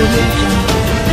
audio jungle.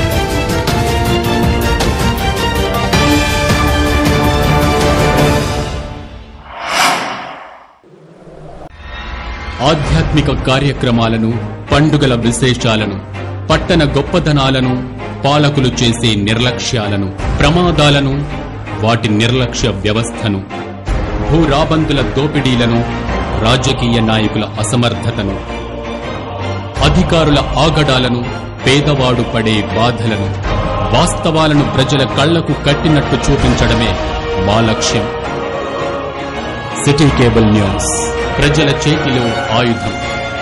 ఆధ్యాత్మిక కార్యక్రమాలను పండుగల విశేషాలను పట్టణ గొప్పదనాలను పాలకులు చేసే నిర్లక్ష్యాలను ప్రమాదాలను వాటి నిర్లక్ష్య వ్యవస్థను భూరాబందుల దోపిడీలను రాజకీయ నాయకుల అసమర్థతను అధికారుల ఆగడాలను పేదవాడు పడే బాధలను వాస్తవాలను ప్రజల కళ్లకు కట్టినట్టు చూపించడమే మా లక్ష్యం సిటీ కేబుల్ న్యూస్ ప్రజల చేతిలో ఆయుధం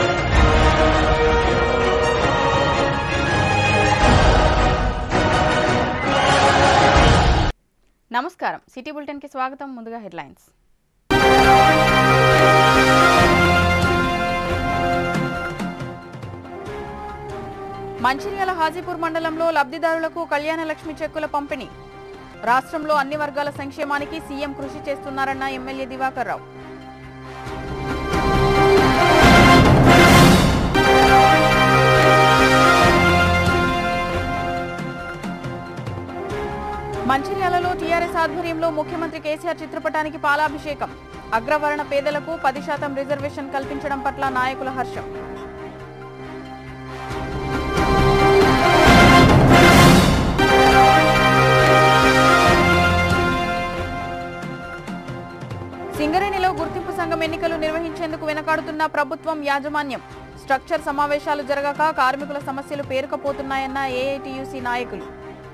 నమస్కారం సిటీ బులెటిన్ కి స్వాగతం ముందుగా హెడ్లైన్స్ మంచిర్యాల హాజీపూర్ మండలంలో లబ్ధిదారులకు కళ్యాణ లక్ష్మి చెక్కుల పంపిణీ రాష్ట్రంలో అన్ని వర్గాల సంక్షేమానికి సీఎం కృషి చేస్తున్నారన్న ఎమ్మెల్యే దివాకర్ రావు మంచిర్యాలలో టీఆర్ఎస్ ఆధ్వర్యంలో ముఖ్యమంత్రి కేసీఆర్ చిత్రపటానికి పాలాభిషేకం అగ్రవర్ణ పేదలకు పది శాతం రిజర్వేషన్ కల్పించడం పట్ల నాయకుల హర్షం సింగరేణిలో గుర్తింపు సంఘం ఎన్నికలు నిర్వహించేందుకు వెనకాడుతున్న ప్రభుత్వం యాజమాన్యం స్ట్రక్చర్ సమావేశాలు జరగక కార్మికుల సమస్యలు పేరుకపోతున్నాయన్న ఏఐటియుసి నాయకులు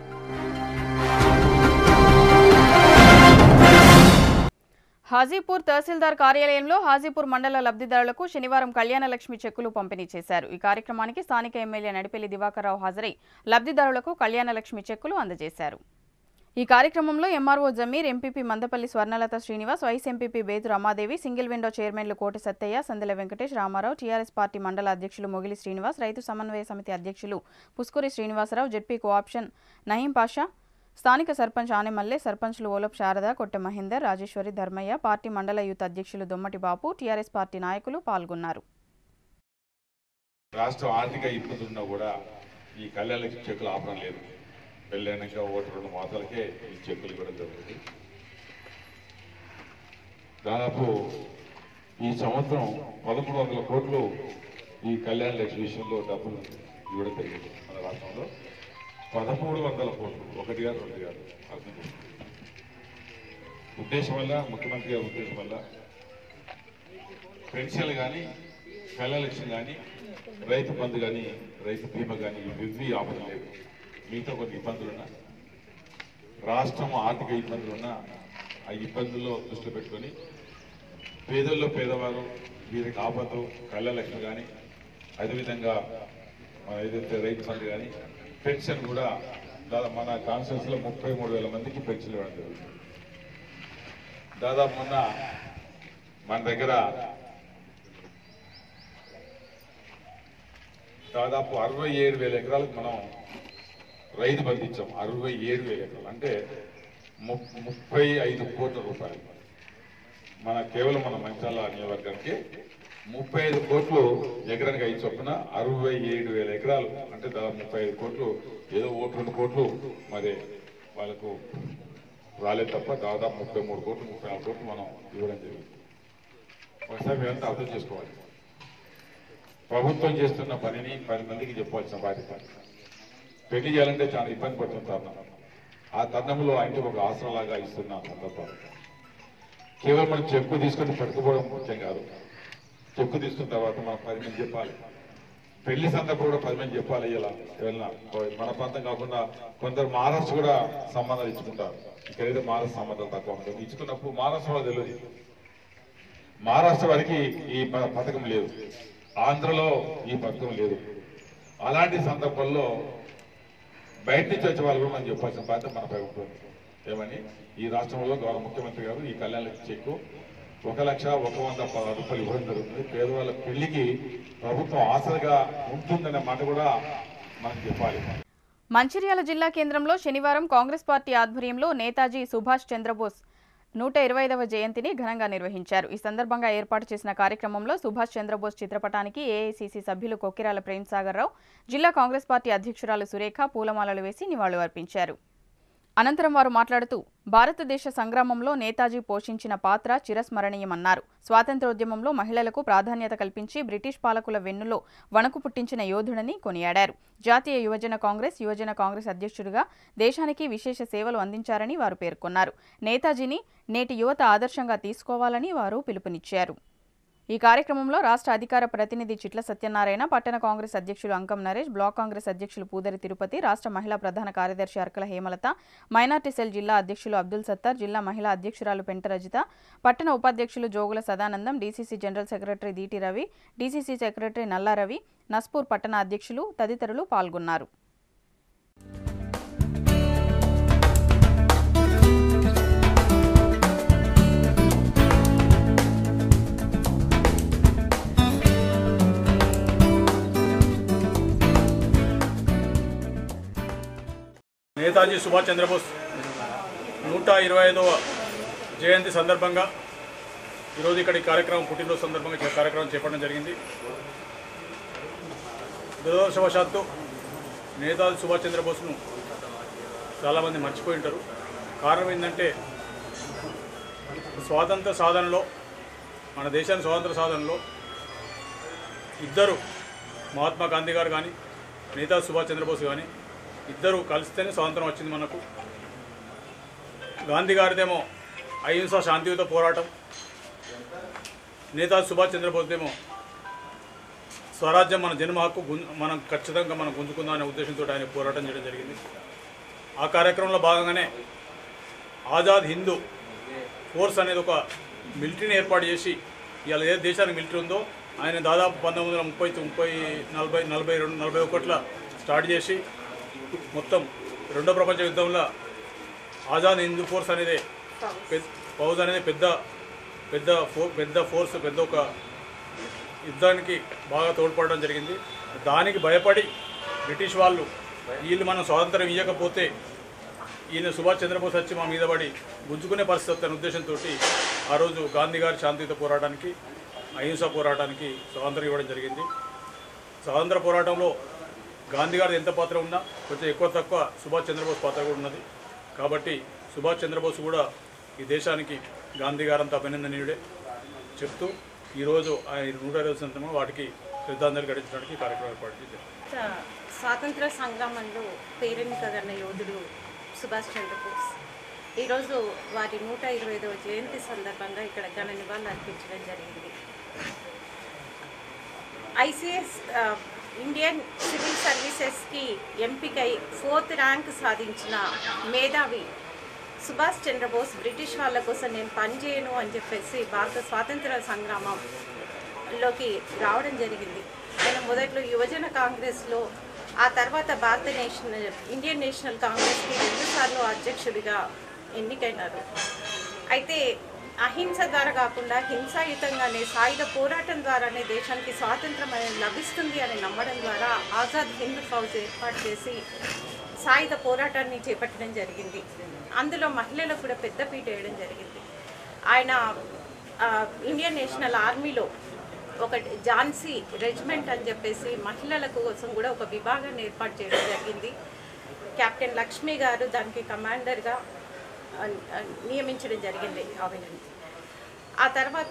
హాజీపూర్ తహసీల్దార్ కార్యాలయంలో హాజీపూర్ మండల లబ్ధిదారులకు శనివారం కళ్యాణ లక్ష్మి చెక్కులు పంపిణీ చేశారు ఈ కార్యక్రమానికి స్థానిక ఎమ్మెల్యే నడిపెల్లి దివాకర్రావు హాజరై లబ్ధిదారులకు కళ్యాణ లక్ష్మి చెక్కులు అందజేశారు ఈ కార్యక్రమంలో MRO Jameer MPP Mandapalli Swarnalatha Srinivas vice MPP Bethu Ramadevi single window చైర్మన్లు కోటి సత్తయ్య సందెల వెంకటేష్ రామారావు టీఆర్ఎస్ పార్టీ మండల అధ్యక్షులు మొగిలి శ్రీనివాస్ రైతు సమన్వయ సమితి అధ్యక్షులు పుస్కూరి శ్రీనివాసరావు జెడ్పీ కోఆప్షన్ నయీం పాషా స్థానిక సర్పంచ్ ఆనెమల్లె సర్పంచ్లు ఓలప్ శారద కొట్టె మహేందర్ రాజేశ్వరి ధర్మయ్య పార్టీ మండల యూత్ అధ్యక్షులు దొమ్మటి బాపు టీఆర్ఎస్ పార్టీ నాయకులు పాల్గొన్నారు రాష్ట్రం ఆర్థిక ఇబ్బంది ఉన్నా కూడా ఈ కళ్యాణ లక్ష్మి చెక్కులు ఆపడం లేదు పెళ్ళైనాక ఒకటి రెండు మాసాలకే ఈ చెక్కులు ఇవ్వడం జరుగుతుంది దాదాపు ఈ సంవత్సరం పదమూడు వందల కోట్లు ఈ కళ్యాణ లక్ష్మి విషయంలో డబ్బులు ఇవ్వడం జరిగింది మన రాష్ట్రంలో పదమూడు వందల కోట్లు ఒకటి గారు రెండు గారు అర్థం చేసుకోండి. ఉద్దేశం వల్ల ముఖ్యమంత్రి గారి ఉద్దేశం వల్ల పెన్షన్లు కానీ కళ్యాణ లక్ష్మి కానీ రైతు బంధు కానీ రైతు బీమా కానీ ఇవి ఆపడం లేదు మిగతా కొన్ని ఇబ్బందులున్నా రాష్ట్రం ఆర్థిక ఇబ్బందులున్నా ఆ ఇబ్బందుల్లో దృష్టిలో పెట్టుకొని పేదల్లో పేదవారు వీరికి ఆపత్తు కళ్యాణ లక్ష్మి కానీ అదేవిధంగా మన ఏదైతే రైతు బంధు కానీ పెన్షన్ కూడా దాదాపు మన కాన్స్టిట్యూన్స్ లో ముప్పై మూడు వేల మందికి పెన్షన్ ఇవ్వడం జరుగుతుంది దాదాపు మొన్న మన దగ్గర దాదాపు అరవై ఏడు వేల ఎకరాలకు మనం రైతు బంధు ఇచ్చాం అరవై ఏడు వేల ఎకరాలు అంటే ము- ముప్పై ఐదు కోట్ల రూపాయలు మన కేవలం మన మంచాల నియోజకవర్గానికి ముప్పై ఐదు కోట్లు ఎకరానికి ఐదు చొప్పున అరవై ఏడు వేల ఎకరాలు అంటే దాదాపు ముప్పై ఐదు కోట్లు ఏదో ఓటు రెండు కోట్లు మరి వాళ్ళకు రాలేదు తప్ప దాదాపు ముప్పై మూడు కోట్లు ముప్పై నాలుగు కోట్లు మనం ఇవ్వడం జరిగింది ఒకసారి మేమంతా అర్థం చేసుకోవాలి ప్రభుత్వం చేస్తున్న పనిని పది మందికి చెప్పాల్సిన బాధ్యత పెళ్లి చేయాలంటే చాలా ఇబ్బంది పడుతున్న తరుణం ఆ తరుణంలో ఆయనకి ఒక ఆసరాలాగా ఇస్తున్న సందర్భాలు కేవలం మనం చెక్కు తీసుకొని పట్టుకుపోవడం ముఖ్యం కాదు చెక్కు తీసుకున్న తర్వాత మనం పది మంది చెప్పాలి పెళ్లి సందర్భం కూడా పది మంది చెప్పాలి ఇలా ఎవరైనా మన ప్రాంతం కాకుండా కొందరు మహారాష్ట్ర కూడా సంబంధాలు ఇచ్చుకుంటారు ఇక్కడైతే మహారాష్ట్ర సంబంధాలు తక్కువ ఉంటుంది ఇచ్చుకున్నప్పుడు మహారాష్ట్ర వాళ్ళు తెలియదు మహారాష్ట్ర వారికి ఈ ప- పథకం లేదు ఆంధ్రలో ఈ పథకం లేదు అలాంటి సందర్భంలో బయట నుంచి వచ్చే వాళ్ళు కూడా మనం చెప్పాల్సిన బాధ్యత మన ప్రభుత్వం ఏమని ఈ రాష్ట్రంలో గౌరవ ముఖ్యమంత్రి గారు ఈ కళ్యాణ లక్ష్మి చెక్కు ఒక లక్ష ఒక వంద పదహారు రూపాయలు ఇవ్వడం జరుగుతుంది పేదవాళ్ళ పెళ్లికి ప్రభుత్వం ఆసరగా ఉంటుందనే మాట కూడా మనం చెప్పాలి మంచిర్యాల జిల్లా కేంద్రంలో శనివారం కాంగ్రెస్ పార్టీ ఆధ్వర్యంలో నేతాజీ సుభాష్ చంద్రబోస్ నూట ఇరవై ఐదవ జయంతిని ఘనంగా నిర్వహించారు ఈ సందర్భంగా ఏర్పాటు చేసిన కార్యక్రమంలో సుభాష్ చంద్రబోస్ చిత్రపటానికి ఏఐసీసీ సభ్యులు కొక్కిరాల ప్రేమ్ సాగర్ రావు జిల్లా కాంగ్రెస్ పార్టీ అధ్యక్షురాలు సురేఖ పూలమాలలు వేసి నివాళులు అర్పించారు అనంతరం వారు మాట్లాడుతూ భారతదేశ సంగ్రామంలో నేతాజీ పోషించిన పాత్ర చిరస్మరణీయమన్నారు స్వాతంత్రోద్యమంలో మహిళలకు ప్రాధాన్యత కల్పించి బ్రిటిష్ పాలకుల వెన్నులో వణుకు పుట్టించిన యోధుడని కొనియాడారు జాతీయ యువజన కాంగ్రెస్ యువజన కాంగ్రెస్ అధ్యక్షుడిగా దేశానికి విశేష సేవలు అందించారని వారు పేర్కొన్నారు నేతాజీని నేటి యువత ఆదర్శంగా తీసుకోవాలని వారు పిలుపునిచ్చారు ఈ కార్యక్రమంలో రాష్ట్ర అధికార ప్రతినిధి చిట్ల సత్యనారాయణ పట్టణ కాంగ్రెస్ అధ్యక్షులు అంకం నరేష్ బ్లాక్ కాంగ్రెస్ అధ్యక్షులు పూదరి తిరుపతి రాష్ట్ర మహిళా ప్రధాన కార్యదర్శి అర్కల హేమలత మైనార్టీ సెల్ జిల్లా అధ్యక్షులు అబ్దుల్ సత్తార్ జిల్లా మహిళా అధ్యక్షురాలు పెంట రజిత పట్టణ ఉపాధ్యక్షులు Jogula Sadanandam DCC general secretary Deeti Ravi DCC secretary Nalla Ravi Naspur పట్టణ అధ్యక్షులు తదితరులు పాల్గొన్నారు నేతాజీ సుభాష్ చంద్రబోస్ నూట ఇరవై ఐదవ జయంతి సందర్భంగా ఈరోజు ఇక్కడ ఈ కార్యక్రమం పుట్టినరోజు సందర్భంగా ఈ కార్యక్రమం చేపట్టడం జరిగింది దురదృష్టవశాత్తు నేతాజీ సుభాష్ చంద్రబోస్ను చాలామంది మర్చిపోయి ఉంటారు కారణం ఏంటంటే స్వాతంత్ర సాధనలో మన దేశాన్ని స్వాతంత్ర సాధనలో ఇద్దరు మహాత్మా గాంధీ గారు కానీ నేతాజీ సుభాష్ చంద్రబోస్ కానీ ఇద్దరు కలిస్తేనే స్వాతంత్రం వచ్చింది మనకు గాంధీ గారిదేమో అహింస శాంతియుత పోరాటం నేతాజీ సుభాష్ చంద్రబోస్దేమో స్వరాజ్యం మన జన్మ హక్కు గుం- మనం ఖచ్చితంగా మనం గుంజుకుందాం అనే ఉద్దేశంతో ఆయన పోరాటం చేయడం జరిగింది ఆ కార్యక్రమంలో భాగంగానే ఆజాద్ హిందూ ఫోర్స్ అనేది ఒక మిలిటరీని ఏర్పాటు చేసి ఇవాళ ఏ దేశానికి మిలిటరీ ఉందో ఆయన దాదాపు పంతొమ్మిది వందల ముప్పై ముప్పై నలభై నలభై రెండు నలభై ఒకటిలో స్టార్ట్ చేసి మొత్తం రెండో ప్రపంచ యుద్ధంలో ఆజాద్ హిందూ ఫోర్స్ అనేది పెద్ద ఫౌజ్ అనేది పెద్ద పెద్ద ఫో పెద్ద ఫోర్స్ పెద్ద ఒక యుద్ధానికి బాగా తోడ్పడడం జరిగింది దానికి భయపడి బ్రిటిష్ వాళ్ళు వీళ్ళు మనం స్వాతంత్రం ఇవ్వకపోతే ఈయన సుభాష్ చంద్రబోస్ వచ్చి మా మీద పడి గుంజుకునే పరిస్థితి వస్తున్న ఉద్దేశంతో ఆ రోజు గాంధీ గారి శాంతియుత పోరాటానికి అహింస పోరాటానికి స్వాతంత్రం ఇవ్వడం జరిగింది స్వాతంత్ర పోరాటంలో గాంధీ గారి ఎంత పాత్ర ఉన్నా కొంచెం ఎక్కువ తక్కువ సుభాష్ చంద్రబోస్ పాత్ర కూడా ఉన్నది కాబట్టి సుభాష్ చంద్రబోస్ కూడా ఈ దేశానికి గాంధీ గారంత అభినందనీయుడే చెప్తూ ఈరోజు ఆయన నూట ఇరవై సందర్భంగా వాటికి శ్రద్ధాంజలి గడించడానికి ఈ కార్యక్రమం ఏర్పాటు చేశారు స్వా- స్వాతంత్ర సంగ్రామంలో పేరెన్నికగన్న యోధుడు సుభాష్ చంద్రబోస్ ఈరోజు వారి నూట ఇరవై ఐదవ జయంతి సందర్భంగా ఇక్కడ ఘన నివాళులు అర్పించడం జరిగింది ఐసీఎస్ ఆ, ఇండియన్ సివిల్ సర్వీసెస్కి ఎంపికై ఫోర్త్ ర్యాంక్ సాధించిన మేధావి సుభాష్ చంద్రబోస్ బ్రిటిష్ వాళ్ళ కోసం నేను పనిచేయను అని చెప్పేసి భారత స్వాతంత్ర సంగ్రామంలోకి రావడం జరిగింది ఆయన మొదట్లో యువజన కాంగ్రెస్లో ఆ తర్వాత భారత నేషనల్ ఇండియన్ నేషనల్ కాంగ్రెస్కి రెండుసార్లు అధ్యక్షుడిగా ఎన్నికైనారు అయితే అహింస ద్వారా కాకుండా హింసాయుతంగానే సాయుధ పోరాటం ద్వారానే దేశానికి స్వాతంత్రం అనేది లభిస్తుంది అని నమ్మడం ద్వారా ఆజాద్ హింద్ ఫౌజ్ ఏర్పాటు చేసి సాయుధ పోరాటాన్ని చేపట్టడం జరిగింది అందులో మహిళలకు కూడా పెద్దపీట వేయడం జరిగింది ఆయన ఆ, ఇండియన్ నేషనల్ ఆర్మీలో ఒక ఝాన్సీ రెజిమెంట్ అని చెప్పేసి మహిళల కోసం కూడా ఒక విభాగాన్ని ఏర్పాటు చేయడం జరిగింది కెప్టెన్ లక్ష్మి గారు దానికి కమాండర్గా ఆ, ఆ, నియమించడం జరిగింది ఆవిడని ఆ తర్వాత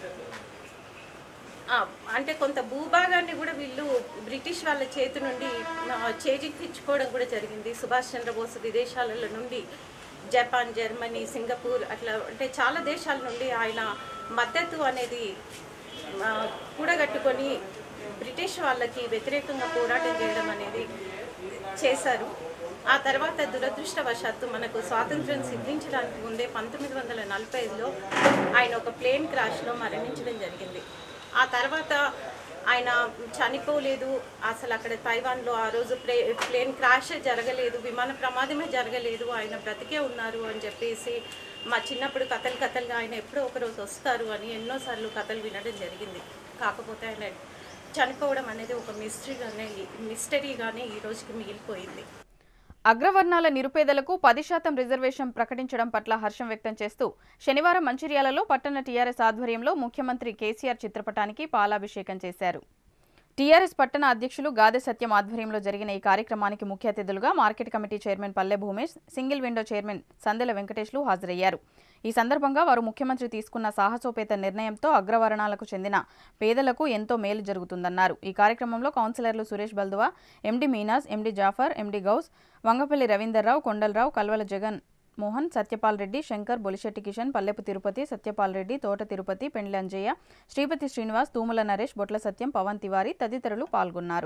ఆ, అంటే కొంత భూభాగాన్ని కూడా వీళ్ళు బ్రిటిష్ వాళ్ళ చేతి నుండి ఆ, చేజిక్కించుకోవడం కూడా జరిగింది సుభాష్ చంద్రబోస్ విదేశాలలో నుండి జపాన్ జర్మనీ సింగపూర్ అట్లా అంటే చాలా దేశాల నుండి ఆయన మద్దతు అనేది ఆ, కూడగట్టుకొని బ్రిటిష్ వాళ్ళకి వ్యతిరేకంగా పోరాటం చేయడం అనేది చేశారు ఆ తర్వాత దురదృష్టవశాత్తు మనకు స్వాతంత్రం సిద్ధించడానికి ముందే పంతొమ్మిది వందల నలభై ఐదులో ఆయన ఒక ప్లేన్ క్రాష్లో మరణించడం జరిగింది ఆ తర్వాత ఆయన చనిపోలేదు అసలు అక్కడ తైవాన్లో ఆ రోజు ప్లే ప్లేన్ క్రాష్ జరగలేదు విమాన ప్రమాదమే జరగలేదు ఆయన బ్రతికే ఉన్నారు అని చెప్పేసి మా చిన్నప్పుడు కథలు కథలుగా ఆయన ఎప్పుడో ఒకరోజు వస్తారు అని ఎన్నోసార్లు కథలు వినడం జరిగింది కాకపోతే ఆయన చనిపోవడం అనేది ఒక మిస్టరీగానే మిస్టరీగానే ఈ రోజుకి మిగిలిపోయింది అగ్రవర్ణాల నిరుపేదలకు పది శాతం రిజర్వేషన్ ప్రకటించడం పట్ల హర్షం వ్యక్తం చేస్తూ శనివారం మంచిర్యాలలో పట్టణ టీఆర్ఎస్ ఆధ్వర్యంలో ముఖ్యమంత్రి కేసీఆర్ చిత్రపటానికి పాలాభిషేకం చేశారు టీఆర్ఎస్ పట్టణ అధ్యక్షులు గాదె సత్యం ఆధ్వర్యంలో జరిగిన ఈ కార్యక్రమానికి ముఖ్య అతిథులుగా market committee chairman Palle Bhumesh single window chairman Sandela వెంకటేష్లు హాజరయ్యారు ఈ సందర్భంగా వారు ముఖ్యమంత్రి తీసుకున్న సాహసోపేత నిర్ణయంతో అగ్రవర్ణాలకు చెందిన పేదలకు ఎంతో మేలు జరుగుతుందన్నారు ఈ కార్యక్రమంలో కౌన్సిలర్లు సురేష్ బల్దువా ఎండి మీనాజ్ ఎండి జాఫర్ ఎండి గౌస్ వంగపల్లి రవీందర్రావు కొండలరావు కల్వల జగన్ మోహన్ సత్యపాల్ రెడ్డి శంకర్ బొలిశెట్టి కిషన్ పల్లెపు తిరుపతి సత్యపాల్ రెడ్డి తోట తిరుపతి పెండ్లి అంజయ్య శ్రీపతి శ్రీనివాస్ తూముల నరేష్ బొట్ల సత్యం పవన్ తివారీ తదితరులు పాల్గొన్నారు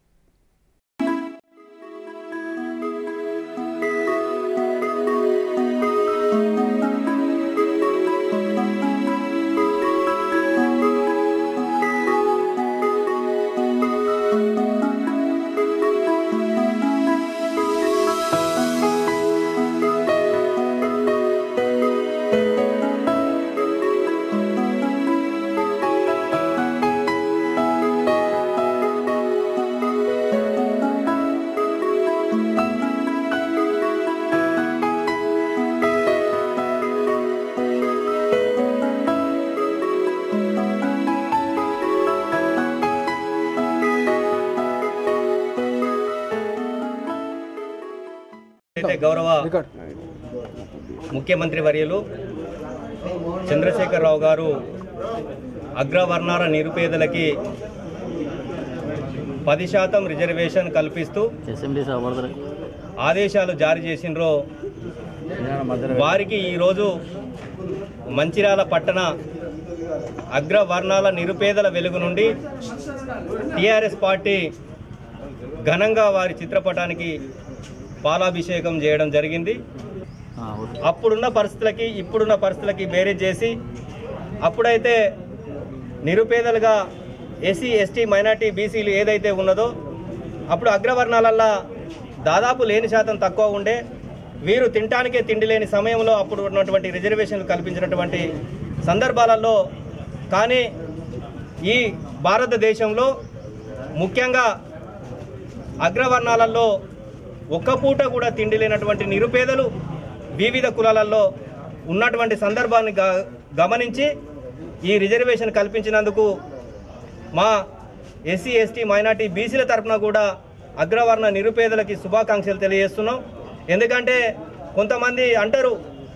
అయితే గౌరవ ముఖ్యమంత్రి వర్యులు చంద్రశేఖరరావు గారు అగ్రవర్ణాల నిరుపేదలకి పది శాతం రిజర్వేషన్ కల్పిస్తూ ఆదేశాలు జారీ చేసినరో వారికి ఈరోజు మంచిర్యాల పట్టణ అగ్రవర్ణాల నిరుపేదల వెలుగు నుండి టీఆర్ఎస్ పార్టీ ఘనంగా వారి చిత్రపటానికి పాలాభిషేకం చేయడం జరిగింది అప్పుడున్న పరిస్థితులకి ఇప్పుడున్న పరిస్థితులకి బేరేజ్ చేసి అప్పుడైతే నిరుపేదలుగా ఎస్సీ ఎస్టీ మైనార్టీ బీసీలు ఏదైతే ఉన్నదో అప్పుడు అగ్రవర్ణాలల్లా దాదాపు లేని శాతం తక్కువ ఉండే వీరు తినటానికే తిండి లేని సమయంలో అప్పుడు ఉన్నటువంటి రిజర్వేషన్లు కల్పించినటువంటి సందర్భాలలో కానీ ఈ భారతదేశంలో ముఖ్యంగా అగ్రవర్ణాలలో ఒక్క పూట కూడా తిండి లేనటువంటి నిరుపేదలు వివిధ కులాలలో ఉన్నటువంటి సందర్భాన్ని గ- గమనించి ఈ రిజర్వేషన్ కల్పించినందుకు మా ఎస్సీ ఎస్టీ మైనార్టీ బీసీల తరఫున కూడా అగ్రవర్ణ నిరుపేదలకి శుభాకాంక్షలు తెలియజేస్తున్నాం ఎందుకంటే కొంతమంది అంటారు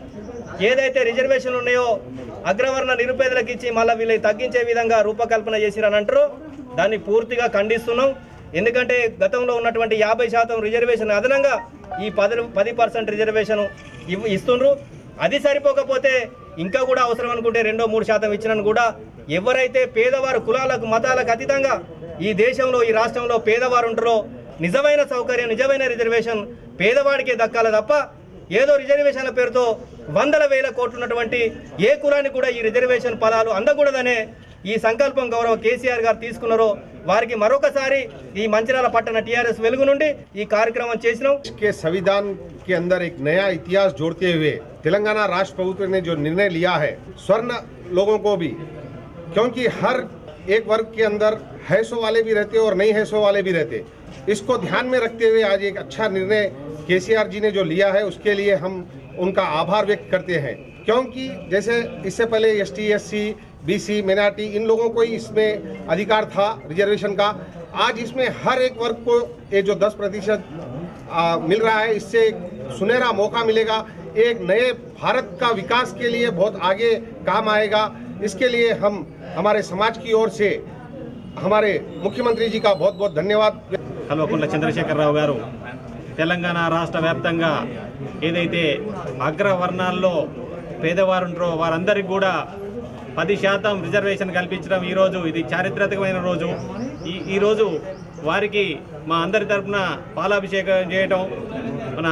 ఏదైతే రిజర్వేషన్లు ఉన్నాయో అగ్రవర్ణ నిరుపేదలకు ఇచ్చి మళ్ళీ వీళ్ళకి తగ్గించే విధంగా రూపకల్పన చేసిరని అంటారు దాన్ని పూర్తిగా ఖండిస్తున్నాం ఎందుకంటే గతంలో ఉన్నటువంటి యాభై శాతం రిజర్వేషన్ అదనంగా ఈ పది పది పర్సెంట్ రిజర్వేషన్ ఇవ్ ఇస్తుండ్రు అది సరిపోకపోతే ఇంకా కూడా అవసరం అనుకుంటే రెండో మూడు శాతం ఇచ్చినను కూడా ఎవరైతే పేదవారు కులాలకు మతాలకు అతీతంగా ఈ దేశంలో ఈ రాష్ట్రంలో పేదవారు ఉంటారో నిజమైన సౌకర్యం నిజమైన రిజర్వేషన్ పేదవాడికే దక్కాలి తప్ప ఏదో రిజర్వేషన్ల పేరుతో వందల వేల కోట్లు ఉన్నటువంటి ఏ కులానికి కూడా ఈ రిజర్వేషన్ ఫలాలు అందకూడదనే ఈ సంకల్పం గౌరవ కేసీఆర్ గారు తీసుకున్నారో వారికి మరొకసారి ఈ మంచిర్యాల పట్టణ టీఆర్ఎస్ వెలుగు నుండి ఈ కార్యక్రమం చేసినాం देश के संविधान के अंदर एक नया इतिहास जोड़ते हुए तेलंगाना राष्ट्र प्रभुत्व ने जो निर्णय लिया है स्वर्ण लोगों को भी क्योंकि हर एक वर्ग के अंदर हैसो वाले भी रहते और नहीं हैसो वाले भी रहते इसको ध्यान में रखते हुए आज एक अच्छा निर्णय केसीआर जी ने जो लिया है उसके लिए हम उनका आभार व्यक्त करते हैं क्योंकि जैसे इससे पहले S T S C B C Minati इन लोगों को ही इसमें अधिकार था रिजर्वेशन का आज इसमें हर एक वर्ग को ये जो 10 प्रतिशत आ, मिल रहा है इससे एक सुनहरा मौका मिलेगा एक नए भारत का विकास के लिए बहुत आगे काम आएगा इसके लिए हम हमारे समाज की ओर से हमारे मुख्यमंत्री जी का बहुत बहुत धन्यवाद కల్వకుంట్ల చంద్రశేఖరరావు గారు తెలంగాణ రాష్ట్ర వ్యాప్తంగా ఏదైతే అగ్రవర్ణాల్లో పేదవారు ఉంటారో వారందరికీ కూడా పది శాతం రిజర్వేషన్ కల్పించడం ఈరోజు ఇది చారిత్రాత్మకమైన రోజు ఈ ఈరోజు వారికి మా అందరి తరపున పాలాభిషేకం చేయటం మన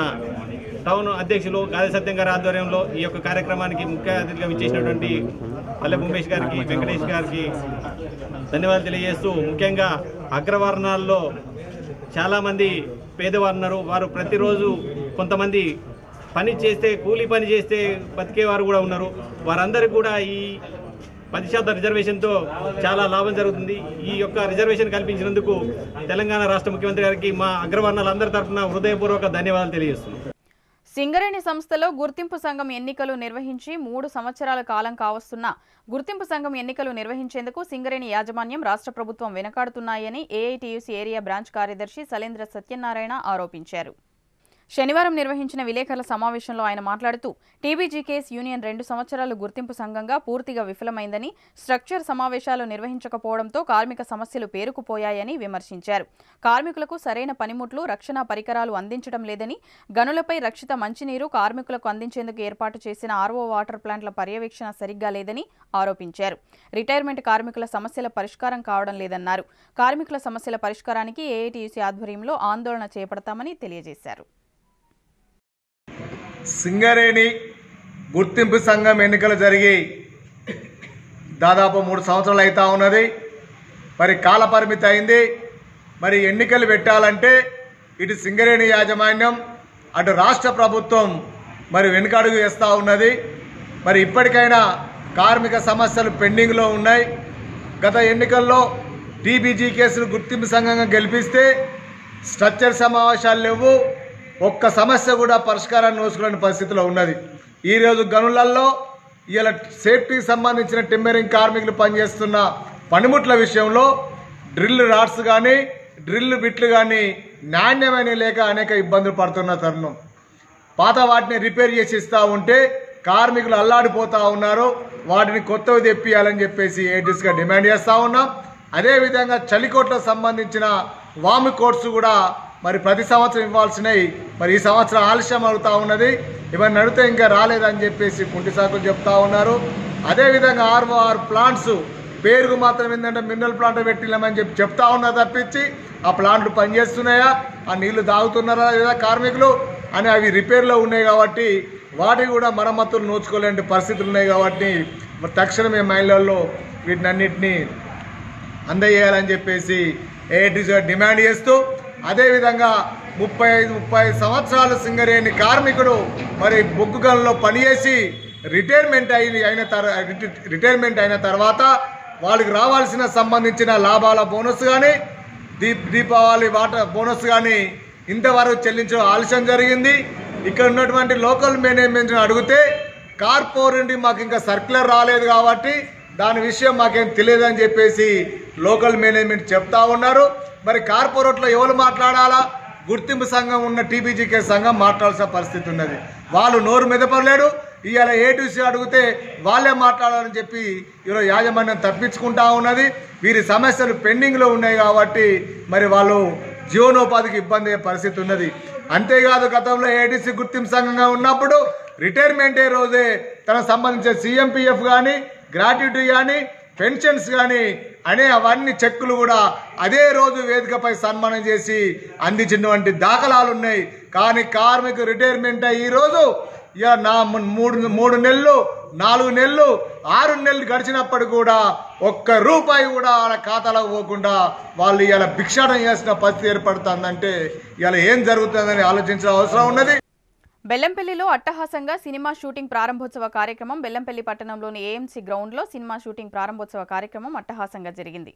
టౌన్ అధ్యక్షులు గాది సత్యం గారి ఆధ్వర్యంలో ఈ యొక్క కార్యక్రమానికి ముఖ్య అతిథిగా విచ్చేసినటువంటి పల్లె ఉమేష్ గారికి వెంకటేష్ గారికి ధన్యవాదాలు తెలియజేస్తూ ముఖ్యంగా అగ్రవర్ణాల్లో చాలామంది పేదవారు ఉన్నారు వారు ప్రతిరోజు కొంతమంది పని చేస్తే కూలీ పని చేస్తే బతికేవారు కూడా ఉన్నారు వారందరికీ కూడా ఈ పది శాతం రిజర్వేషన్తో చాలా లాభం జరుగుతుంది ఈ యొక్క రిజర్వేషన్ కల్పించినందుకు తెలంగాణ రాష్ట్ర ముఖ్యమంత్రి గారికి మా అగ్రవర్ణాలందరి తరఫున హృదయపూర్వక ధన్యవాదాలు తెలియజేస్తున్నాం సింగరేణి సంస్థలో గుర్తింపు సంఘం ఎన్నికలు నిర్వహించి మూడు సంవత్సరాల కాలం కావస్తున్నా గుర్తింపు సంఘం ఎన్నికలు నిర్వహించేందుకు సింగరేణి యాజమాన్యం రాష్ట్ర ప్రభుత్వం వెనకాడుతున్నాయని ఏఐటీయూసీ ఏరియా బ్రాంచ్ కార్యదర్శి సలేంద్ర సత్యనారాయణ ఆరోపించారు శనివారం నిర్వహించిన విలేకరుల సమావేశంలో ఆయన మాట్లాడుతూ టీబీజీకేఎస్ యూనియన్ రెండు సంవత్సరాలు గుర్తింపు సంఘంగా పూర్తిగా విఫలమైందని స్ట్రక్చర్ సమావేశాలు నిర్వహించకపోవడంతో కార్మిక సమస్యలు పేరుకుపోయాయని విమర్శించారు కార్మికులకు సరైన పనిముట్లు రక్షణ పరికరాలు అందించడం లేదని గనులపై రక్షిత మంచినీరు కార్మికులకు అందించేందుకు ఏర్పాటు చేసిన ఆర్ఓ వాటర్ ప్లాంట్ల పర్యవేక్షణ సరిగ్గా లేదని ఆరోపించారు రిటైర్మెంట్ కార్మికుల సమస్యల పరిష్కారం కావడం లేదన్నారు కార్మికుల సమస్యల పరిష్కారానికి ఏఐటీయూసీ ఆధ్వర్యంలో ఆందోళన చేపడతామని తెలియజేశారు సింగరేణి గుర్తింపు సంఘం ఎన్నికలు జరిగి దాదాపు మూడు సంవత్సరాలు అవుతా ఉన్నది మరి కాల పరిమితి అయింది మరి ఎన్నికలు పెట్టాలంటే ఇటు సింగరేణి యాజమాన్యం అటు రాష్ట్ర ప్రభుత్వం మరి వెనుకడుగు వేస్తూ ఉన్నది మరి ఇప్పటికైనా కార్మిక సమస్యలు పెండింగ్లో ఉన్నాయి గత ఎన్నికల్లో టీబీజీ కేసులు గుర్తింపు సంఘంగా గెలిపిస్తే స్ట్రక్చర్ సమావేశాలు లేవు ఒక్క సమస్య కూడా పరిష్కారాన్ని నోచుకునే పరిస్థితిలో ఉన్నది ఈరోజు గనులలో ఇలా సేఫ్టీకి సంబంధించిన టిమ్మరింగ్ కార్మికులు పనిచేస్తున్న పనిముట్ల విషయంలో డ్రిల్ రాడ్స్ కానీ డ్రిల్ బిట్లు కానీ నాణ్యమైన లేక అనేక ఇబ్బందులు పడుతున్న తరుణం పాత వాటిని రిపేర్ చేసి ఇస్తూ ఉంటే కార్మికులు అల్లాడిపోతా ఉన్నారు వాటిని కొత్తవి తెప్పియాలని చెప్పేసి ఏటీస్గా డిమాండ్ చేస్తూ ఉన్నాం అదేవిధంగా చలికోట్లకు సంబంధించిన వామి కోర్సు కూడా మరి ప్రతి సంవత్సరం ఇవ్వాల్సినవి మరి ఈ సంవత్సరం ఆలస్యం అవుతా ఉన్నది ఇవన్నీ అడిగితే ఇంకా రాలేదని చెప్పేసి కుంటి సాకులు చెప్తా ఉన్నారు అదేవిధంగా ఆర్ఓఆర్ ప్లాంట్స్ పేరుకు మాత్రం ఏంటంటే మినరల్ ప్లాంట్ పెట్టినామని చెప్పి చెప్తా ఉన్నా తప్పించి ఆ ప్లాంట్లు పనిచేస్తున్నాయా ఆ నీళ్లు తాగుతున్నారా లేదా కార్మికులు అని అవి రిపేర్లో ఉన్నాయి కాబట్టి వాటికి కూడా మరమ్మతులు నోచుకోలేని పరిస్థితులు ఉన్నాయి కాబట్టి మరి తక్షణమే మహిళల్లో వీటినన్నిటినీ అందజేయాలని చెప్పేసి ఏఐటీసీగా డిమాండ్ చేస్తూ అదేవిధంగా ముప్పై ఐదు ముప్పై ఐదు సంవత్సరాలు సింగరేణి కార్మికుడు మరి బొగ్గు గనుల్లో పనిచేసి రిటైర్మెంట్ అయిన అయిన తర్ రిటైర్మెంట్ అయిన తర్వాత వాళ్ళకి రావాల్సిన సంబంధించిన లాభాల బోనస్ కానీ దీప్ దీపావళి వాటర్ బోనస్ కానీ ఇంతవరకు చెల్లించడం ఆలస్యం జరిగింది ఇక్కడ ఉన్నటువంటి లోకల్ మేనేజ్మెంట్ అడిగితే కార్పొరేట్ నుండి మాకు ఇంకా సర్క్యులర్ రాలేదు కాబట్టి దాని విషయం మాకేం తెలియదని చెప్పేసి లోకల్ మేనేజ్మెంట్ చెప్తా ఉన్నారు మరి కార్పొరేట్లో ఎవరు మాట్లాడాలా గుర్తింపు సంఘం ఉన్న టీబీజీకే సంఘం మాట్లాడాల్సిన పరిస్థితి ఉన్నది వాళ్ళు నోరు మెదపలేడు ఇవాళ ఏటీసీ అడిగితే వాళ్ళే మాట్లాడాలని చెప్పి ఈరోజు యాజమాన్యం తప్పించుకుంటా ఉన్నది వీరి సమస్యలు పెండింగ్లో ఉన్నాయి కాబట్టి మరి వాళ్ళు జీవనోపాధికి ఇబ్బంది అయ్యే పరిస్థితి ఉన్నది అంతేకాదు గతంలో ఏటీసీ గుర్తింపు సంఘంగా ఉన్నప్పుడు రిటైర్మెంట్ ఏ రోజే తనకు సంబంధించిన సీఎంపీఎఫ్ కానీ గ్రాట్యుటీ కానీ పెన్షన్స్ కానీ అనే అవన్నీ చెక్కులు కూడా అదే రోజు వేదికపై సన్మానం చేసి అందించినటువంటి దాఖలాలు ఉన్నాయి కానీ కార్మికు రిటైర్మెంట్ అయ్యి ఈ రోజు ఇక నా మూడు మూడు నెలలు నాలుగు నెలలు ఆరు నెలలు గడిచినప్పుడు కూడా ఒక్క రూపాయి కూడా వాళ్ళ ఖాతాలోకి పోకుండా వాళ్ళు ఇలా భిక్షాటం చేసిన పరిస్థితి ఏర్పడుతుందంటే ఇలా ఏం జరుగుతుందని ఆలోచించిన అవసరం ఉన్నది బెల్లంపల్లిలో అట్టహాసంగా సినిమా షూటింగ్ ప్రారంభోత్సవ కార్యక్రమం బెల్లంపల్లి పట్టణంలోని ఏఎంసీ గ్రౌండ్లో సినిమా షూటింగ్ ప్రారంభోత్సవ కార్యక్రమం అట్టహాసంగా జరిగింది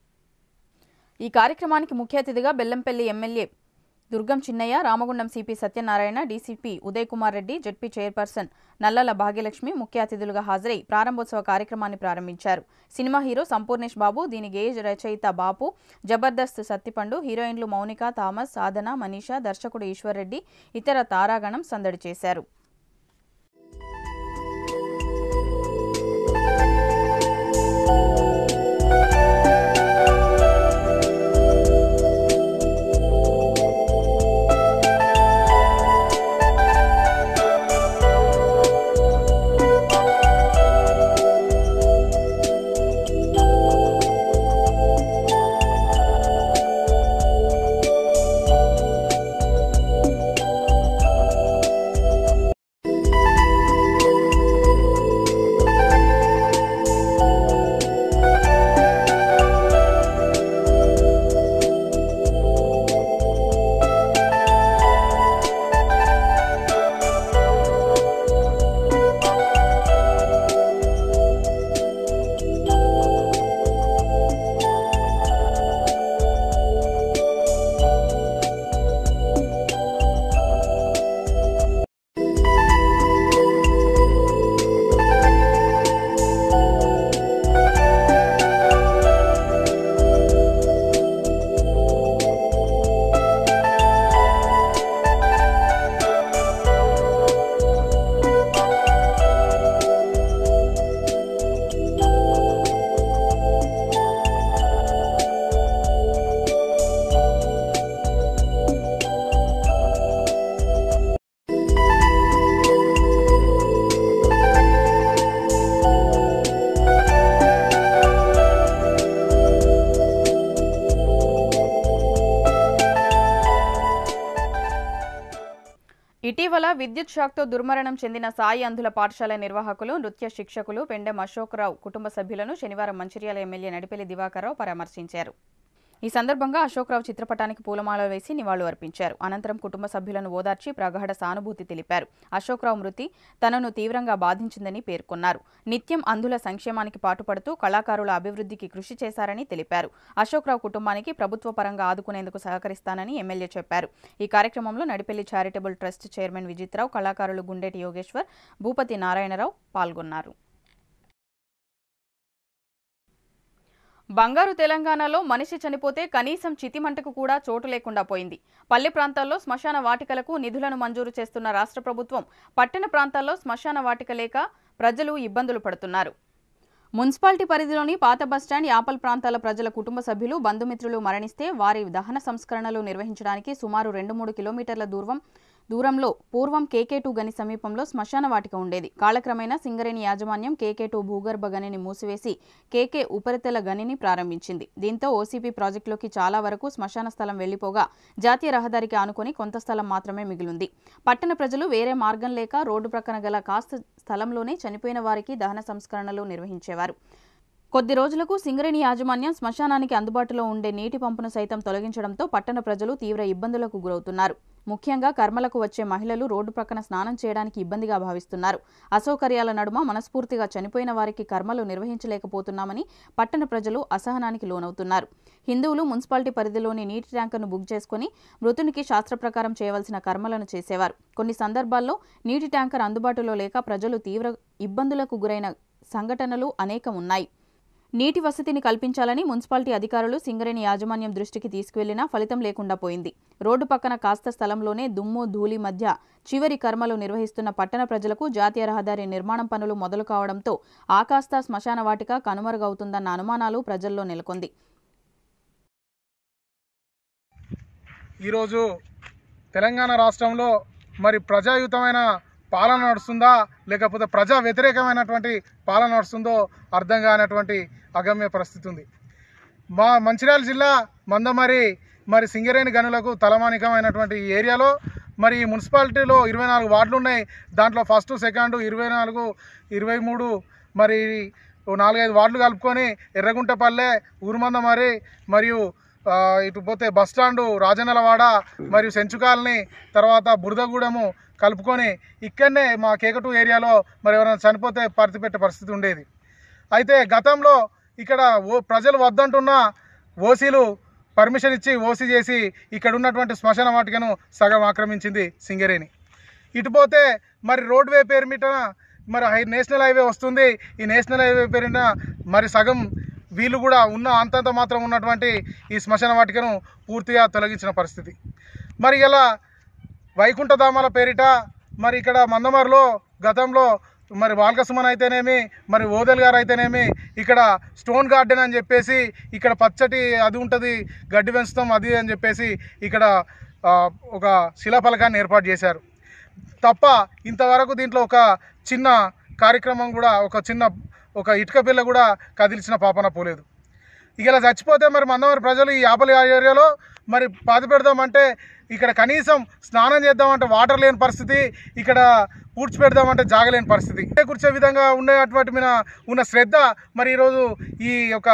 ఈ కార్యక్రమానికి ముఖ్య అతిథిగా Bellampalli MLA Durgam Chinnaiah Ramagundam CP Satyanarayana DCP Uday Kumar Reddy ZP chairperson Nallala Bhagyalakshmi ముఖ్య అతిథులుగా హాజరై ప్రారంభోత్సవ కార్యక్రమాన్ని ప్రారంభించారు సినిమా హీరో సంపూర్ణేష్ బాబు దీని గేజ్ రచయిత బాపు జబర్దస్త్ సత్తిపండు హీరోయిన్లు మౌనిక థామస్ సాధన మనీషా దర్శకుడు ఈశ్వర్ రెడ్డి ఇతర తారాగణం సందడి చేశారు ఇటీవల విద్యుత్ షాక్తో దుర్మరణం చెందిన సాయి అంధుల పాఠశాల నిర్వాహకులు నృత్య శిక్షకులు పెండెం అశోక్రావు కుటుంబ సభ్యులను శనివారం మంచిర్యాల ఎమ్మెల్యే నడిపెల్లి దివాకర్రావు పరామర్శించారు ఈ సందర్భంగా అశోక్రావు చిత్రపటానికి పూలమాల వేసి నివాళులు అర్పించారు అనంతరం కుటుంబ సభ్యులను ఓదార్చి ప్రగాఢ సానుభూతి తెలిపారు అశోక్రావు మృతి తనను తీవ్రంగా బాధించిందని పేర్కొన్నారు నిత్యం అంధుల సంక్షేమానికి పాటుపడుతూ కళాకారుల అభివృద్ధికి కృషి చేశారని తెలిపారు అశోక్రావు కుటుంబానికి ప్రభుత్వ పరంగా ఆదుకునేందుకు సహకరిస్తానని ఎమ్మెల్యే చెప్పారు ఈ కార్యక్రమంలో Nadipelli charitable trust chairman Vijitrao కళాకారులు గుండేటి యోగేశ్వర్ భూపతి నారాయణరావు పాల్గొన్నారు బంగారు తెలంగాణలో మనిషి చనిపోతే కనీసం చితిమంటకు కూడా చోటు లేకుండా పోయింది పల్లె ప్రాంతాల్లో శ్మశాన వాటికలకు నిధులను మంజూరు చేస్తున్న రాష్ట్ర ప్రభుత్వం పట్టణ ప్రాంతాల్లో శ్మశాన వాటిక లేక ప్రజలు ఇబ్బందులు పడుతున్నారు మున్సిపాలిటీ పరిధిలోని పాత బస్టాండ్ యాపల్ ప్రాంతాల ప్రజల కుటుంబ సభ్యులు బంధుమిత్రులు మరణిస్తే వారి దహన సంస్కరణలు నిర్వహించడానికి సుమారు రెండు మూడు కిలోమీటర్ల దూరం దూరంలో పూర్వం కేకే టూ గని సమీపంలో శ్మశాన వాటిక ఉండేది కాలక్రమేణా సింగరేణి యాజమాన్యం కేకే టూ భూగర్భ గనిని మూసివేసి కేకే ఉపరితల గనిని ప్రారంభించింది దీంతో ఓసీపీ ప్రాజెక్టులోకి చాలా వరకు శ్మశాన స్థలం వెళ్లిపోగా జాతీయ రహదారికి ఆనుకొని కొంత స్థలం మాత్రమే మిగిలింది పట్టణ ప్రజలు వేరే మార్గం లేక రోడ్డు ప్రక్కన గల కాస్త స్థలంలోనే చనిపోయిన వారికి దహన సంస్కరణలు నిర్వహించేవారు కొద్ది రోజులకు సింగరేణి యాజమాన్యం శ్మశానానికి అందుబాటులో ఉండే నీటి పంపును సైతం తొలగించడంతో పట్టణ ప్రజలు తీవ్ర ఇబ్బందులకు గురవుతున్నారు ముఖ్యంగా కర్మలకు వచ్చే మహిళలు రోడ్డు ప్రక్కన స్నానం చేయడానికి ఇబ్బందిగా భావిస్తున్నారు అసౌకర్యాల నడుమ మనస్ఫూర్తిగా చనిపోయిన వారికి కర్మలు నిర్వహించలేకపోతున్నామని పట్టణ ప్రజలు అసహనానికి లోనవుతున్నారు హిందువులు మున్సిపాలిటీ పరిధిలోని నీటి ట్యాంకర్ను బుక్ చేసుకుని మృతునికి శాస్త్ర ప్రకారం చేయవలసిన కర్మలను చేసేవారు కొన్ని సందర్భాల్లో నీటి ట్యాంకర్ అందుబాటులో లేక ప్రజలు తీవ్ర ఇబ్బందులకు గురైన సంఘటనలు అనేకం ఉన్నాయి నీటి వసతిని కల్పించాలని మున్సిపాలిటీ అధికారులు సింగరేణి యాజమాన్యం దృష్టికి తీసుకువెళ్లినా ఫలితం లేకుండా పోయింది రోడ్డు పక్కన కాస్త స్థలంలోనే దుమ్ము ధూళి మధ్య చివరి కర్మలు నిర్వహిస్తున్న పట్టణ ప్రజలకు జాతీయ రహదారి నిర్మాణం పనులు మొదలు కావడంతో ఆకాస్త శ్మశాన వాటిక కనుమరుగవుతుందన్న అనుమానాలు ప్రజల్లో నెలకొంది ఈరోజు తెలంగాణ రాష్ట్రంలో మరి ప్రజాయుతమైన పాలన నడుస్తుందా లేకపోతే ప్రజా వ్యతిరేకమైనటువంటి పాలన నడుస్తుందో అర్థం కానటువంటి అగమ్య పరిస్థితి ఉంది మా మంచిర్యాల జిల్లా మందమరి మరి సింగరేణి గనులకు తలమానికమైనటువంటి ఈ ఏరియాలో మరి ఈ మున్సిపాలిటీలో ఇరవై నాలుగు వార్డులు ఉన్నాయి దాంట్లో ఫస్ట్ సెకండ్ ఇరవై నాలుగు ఇరవై మూడు మరి ఓ నాలుగైదు వార్డులు కలుపుకొని ఎర్రగుంటపల్లె ఊరుమందమరి మరియు ఆ, ఇటు పోతే బస్ స్టాండు రాజన్నలవాడ మరియు సెంచుకాలని తర్వాత బురదగూడెము కలుపుకొని ఇక్కడనే మా కేకటూ ఏరియాలో మరి ఎవరైనా చనిపోతే పరిచిపెట్టే పరిస్థితి ఉండేది అయితే గతంలో ఇక్కడ ఓ ప్రజలు వద్దంటున్న ఓసీలు పర్మిషన్ ఇచ్చి ఓసీ చేసి ఇక్కడ ఉన్నటువంటి శ్మశాన వాటికను సగం ఆక్రమించింది సింగరేణి ఇటుపోతే మరి రోడ్వే పేరు మీటన మరి హై నేషనల్ హైవే వస్తుంది ఈ నేషనల్ హైవే పేరిన మరి సగం వీళ్ళు కూడా ఉన్న అంతంత మాత్రం ఉన్నటువంటి ఈ శ్మశాన వాటికను పూర్తిగా తొలగించిన పరిస్థితి మరి ఇలా వైకుంఠధామాల పేరిట మరి ఇక్కడ మందమరిలో గతంలో మరి బాలకసుమన్ అయితేనేమి మరి ఓదెల్ గారు అయితేనేమి ఇక్కడ స్టోన్ గార్డెన్ అని చెప్పేసి ఇక్కడ పచ్చటి అది ఉంటుంది గడ్డి పెంచుతాం అది అని చెప్పేసి ఇక్కడ ఆ, ఒక శిలాఫలకాన్ని ఏర్పాటు చేశారు తప్ప ఇంతవరకు దీంట్లో ఒక చిన్న కార్యక్రమం కూడా ఒక చిన్న ఒక ఇటుక పిల్ల కూడా కదిలిచిన పాపన పోలేదు ఇక ఇలా చచ్చిపోతే మరి మందమరి ప్రజలు ఈ ఆపలి ఏరియాలో మరి పాతి పెడదామంటే ఇక్కడ కనీసం స్నానం చేద్దామంటే వాటర్ లేని పరిస్థితి ఇక్కడ పూడ్చి పెడదామంటే జాగలేని పరిస్థితి ఇదే కూర్చే విధంగా ఉండేటువంటి మీద ఉన్న శ్రద్ధ మరి ఈరోజు ఈ యొక్క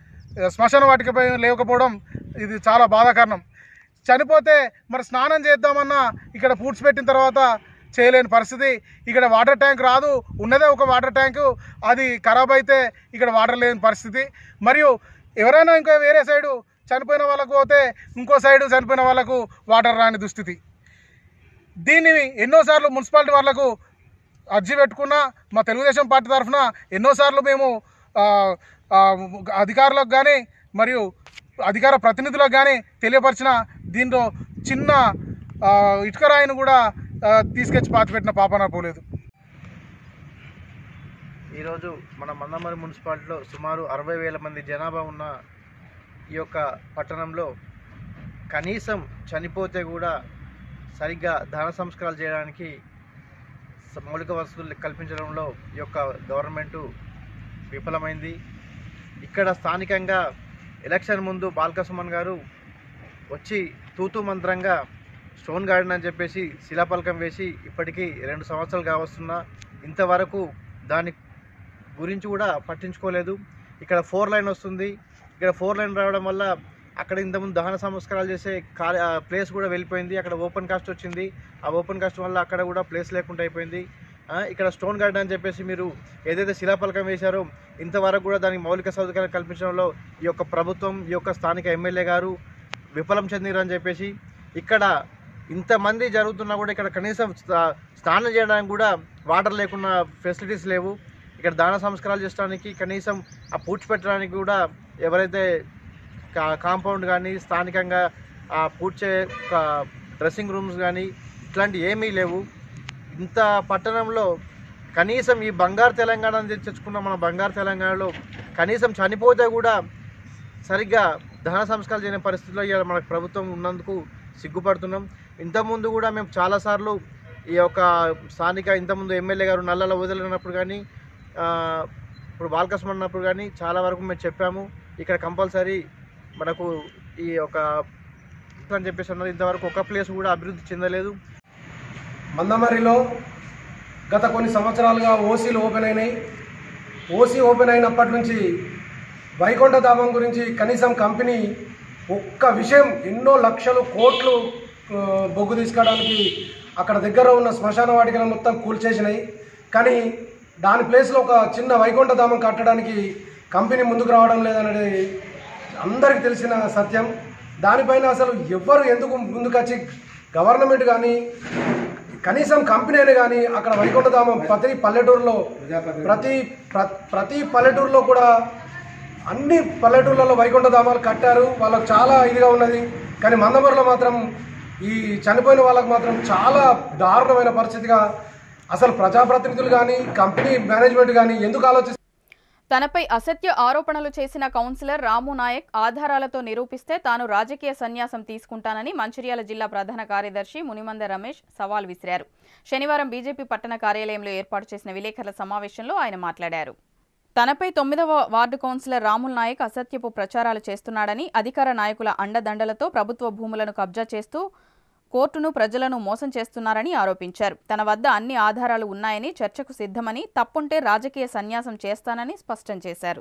శ్మశాన వాటికపై లేకపోవడం ఇది చాలా బాధాకరణం చనిపోతే మరి స్నానం చేద్దామన్నా ఇక్కడ పూడ్చిపెట్టిన తర్వాత చేయలేని పరిస్థితి ఇక్కడ వాటర్ ట్యాంక్ రాదు ఉన్నదే ఒక వాటర్ ట్యాంకు అది ఖరాబ్ అయితే ఇక్కడ వాటర్ లేని పరిస్థితి మరియు ఎవరైనా ఇంకా వేరే సైడు చనిపోయిన వాళ్ళకు పోతే ఇంకో సైడు చనిపోయిన వాళ్ళకు వాటర్ రాని దుస్థితి దీన్ని ఎన్నోసార్లు మున్సిపాలిటీ వాళ్ళకు అర్జీ పెట్టుకున్నా మా తెలుగుదేశం పార్టీ తరఫున ఎన్నోసార్లు మేము ఆ, ఆ, అధికారులకు కానీ మరియు అధికార ప్రతినిధులకు కానీ తెలియపరిచిన దీంట్లో చిన్న ఆ, ఇటుక రాయిని కూడా ఆ, తీసుకొచ్చి పాతిపెట్టిన పాపన పోలేదు ఈరోజు మన మందమరి మున్సిపాలిటీలో సుమారు అరవై వేల మంది జనాభా ఉన్న ఈ యొక్క పట్టణంలో కనీసం చనిపోతే కూడా సరిగ్గా దహన సంస్కారాలు చేయడానికి స- మౌలిక వసతులు కల్పించడంలో ఈ యొక్క గవర్నమెంటు విఫలమైంది ఇక్కడ స్థానికంగా ఎలక్షన్ ముందు బాల్క సుమన్ గారు వచ్చి తూతు మంత్రంగా స్టోన్ గార్డెన్ అని చెప్పేసి శిలాపలకం వేసి ఇప్పటికీ రెండు సంవత్సరాలు కావస్తున్నా ఇంతవరకు దాని గురించి కూడా పట్టించుకోలేదు ఇక్కడ ఫోర్ లైన్ వస్తుంది ఇక్కడ ఫోర్ లైన్ రావడం వల్ల అక్కడ ఇంతకుముందు దహన సంస్కారాలు చేసే కా ప్లేస్ కూడా వెళ్ళిపోయింది అక్కడ ఓపెన్ కాస్ట్ వచ్చింది ఆ ఓపెన్ కాస్ట్ వల్ల అక్కడ కూడా ప్లేస్ లేకుండా అయిపోయింది ఆ, ఇక్కడ స్టోన్ గార్డెన్ అని చెప్పేసి మీరు ఏదైతే శిలాపలకం వేశారో ఇంతవరకు కూడా దానికి మౌలిక సౌకర్యాలు కల్పించడంలో ఈ యొక్క ప్రభుత్వం ఈ యొక్క స్థానిక ఎమ్మెల్యే గారు విఫలం చెందిరు అని చెప్పేసి ఇక్కడ ఇంతమంది జరుగుతున్నా కూడా ఇక్కడ కనీసం స్నా- స్నానం చేయడానికి కూడా వాటర్ లేకుండా ఫెసిలిటీస్ లేవు ఇక్కడ దాన సంస్కారాలు చేయడానికి కనీసం ఆ పూడ్చిపెట్టడానికి కూడా ఎవరైతే కా- కాంపౌండ్ కానీ స్థానికంగా ఆ పూడ్చే క- డ్రెస్సింగ్ రూమ్స్ కానీ ఇట్లాంటి ఏమీ లేవు ఇంత పట్టణంలో కనీసం ఈ బంగారు తెలంగాణ అని తెచ్చుకున్న మన బంగారు తెలంగాణలో కనీసం చనిపోతే కూడా సరిగ్గా దహన సంస్కారాలు చేయని పరిస్థితిలో ఇవాళ మనకు ప్రభుత్వం ఉన్నందుకు సిగ్గుపడుతున్నాం ఇంతకుముందు కూడా మేము చాలాసార్లు ఈ యొక్క స్థానిక ఇంతకుముందు ఎమ్మెల్యే గారు నల్లల వదిలినప్పుడు కానీ ఆ, ఇప్పుడు బాలకృష్ణ అన్నప్పుడు కానీ చాలా వరకు మేము చెప్పాము ఇక్కడ కంపల్సరీ మనకు ఈ యొక్క అని చెప్పేసి అన్నది ఇంతవరకు ఒక ప్లేస్ కూడా అభివృద్ధి చెందలేదు మందమరిలో గత కొన్ని సంవత్సరాలుగా ఓసీలు ఓపెన్ అయినాయి ఓసీ ఓపెన్ అయినప్పటి నుంచి వైకుంఠ ధామం గురించి కనీసం కంపెనీ ఒక్క విషయం ఎన్నో లక్షలు కోట్లు ఆ, బొగ్గు తీసుకోవడానికి అక్కడ దగ్గర ఉన్న శ్మశాన వాటికలను మొత్తం కూల్చేసినాయి కానీ దాని ప్లేస్లో ఒక చిన్న వైకుంఠ ధామం కట్టడానికి కంపెనీ ముందుకు రావడం లేదనేది అందరికీ తెలిసిన సత్యం దానిపైన అసలు ఎవ్వరు ఎందుకు ముందుకొచ్చి గవర్నమెంట్ కానీ కనీసం కంపెనీ అయినా కానీ అక్కడ వైకుంఠధామం ప్రతి పల్లెటూరులో ప్రతి ప్ర- ప్రతి పల్లెటూరులో కూడా అన్ని పల్లెటూర్లలో వైకుంఠధామాలు కట్టారు వాళ్ళకు చాలా ఇదిగా ఉన్నది కానీ మందమరిలో మాత్రం ఈ చనిపోయిన వాళ్ళకు మాత్రం చాలా దారుణమైన పరిస్థితిగా అసలు ప్రజాప్రతినిధులు కానీ కంపెనీ మేనేజ్మెంట్ కానీ ఎందుకు ఆలోచిస్తారు తనపై అసత్య ఆరోపణలు చేసిన కౌన్సిలర్ రాము నాయక్ ఆధారాలతో నిరూపిస్తే తాను రాజకీయ సన్యాసం తీసుకుంటానని మంచిర్యాల జిల్లా ప్రధాన కార్యదర్శి మునిమంద రమేష్ సవాల్ విసిరారు శనివారం బీజేపీ పట్టణ కార్యాలయంలో ఏర్పాటు చేసిన విలేకరుల సమావేశంలో ఆయన మాట్లాడారు తనపై తొమ్మిదవ వార్డు కౌన్సిలర్ రాముల్ నాయక్ అసత్యపు ప్రచారాలు చేస్తున్నాడని అధికార నాయకుల అండదండలతో ప్రభుత్వ భూములను కబ్జా చేస్తూ కోర్టును ప్రజలను మోసం చేస్తున్నారని ఆరోపించారు తన వద్ద అన్ని ఆధారాలు ఉన్నాయని చర్చకు సిద్ధమని తప్పుంటే రాజకీయ సన్యాసం చేస్తానని స్పష్టం చేశారు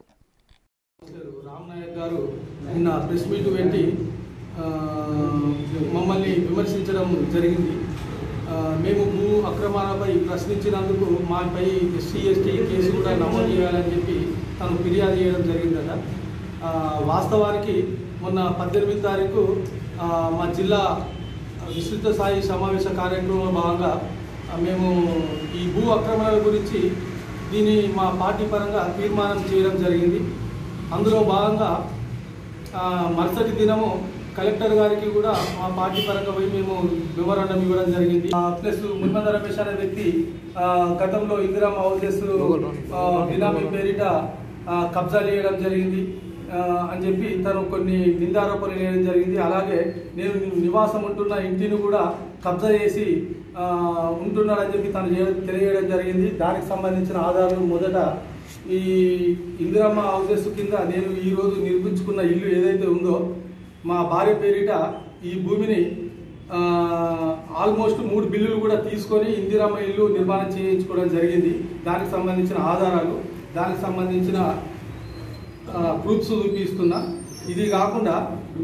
రామ్ నాయక్ గారు నిన్న ప్రెస్ మీట్ పెట్టి ఆ, మమ్మల్ని విమర్శించడం జరిగింది ఆ, మేము భూ అక్రమాలపై ప్రశ్నించినందుకు మాపై ఎస్సీ ఎస్టీ కేసు కూడా నమోదు చేయాలని చెప్పి తను ఫిర్యాదు చేయడం జరిగిందట ఆ, వాస్తవానికి మొన్న పద్దెనిమిది తారీఖు ఆ, మా జిల్లా విస్తృత స్థాయి సమావేశ కార్యక్రమంలో భాగంగా ఆ, మేము ఈ భూ అక్రమాల గురించి దీన్ని మా పార్టీ పరంగా తీర్మానం చేయడం జరిగింది అందులో భాగంగా ఆ, మరుసటి దినము కలెక్టర్ గారికి కూడా మా పార్టీ పరంగా పోయి మేము వివరణ ఇవ్వడం జరిగింది ఆ, ప్లస్ మున్మంద రమేష్ అనే వ్యక్తి ఆ, గతంలో ఇందిరామ హౌసెస్ ఆ, బినామీ పేరిట ఆ, కబ్జా చేయడం జరిగింది ఆ, అని చెప్పి తను కొన్ని నిందారోపణలు చేయడం జరిగింది అలాగే నేను నివాసం ఉంటున్న ఇంటిని కూడా కబ్జా చేసి ఆ, ఉంటున్నాడని చెప్పి తను చేయ- తెలియజేయడం జరిగింది దానికి సంబంధించిన ఆధారాలు మొదట ఈ ఇందిరమ్మ హౌసెస్ కింద నేను ఈ రోజు నిర్మించుకున్న ఇల్లు ఏదైతే ఉందో మా భార్య పేరిట ఈ భూమిని ఆ, ఆల్మోస్ట్ మూడు బిల్లులు కూడా తీసుకొని ఇందిరమ్మ ఇల్లు నిర్మాణం చేయించుకోవడం జరిగింది దానికి సంబంధించిన ఆధారాలు దానికి సంబంధించిన ప్రూఫ్స్ చూపిస్తున్నా ఇది కాకుండా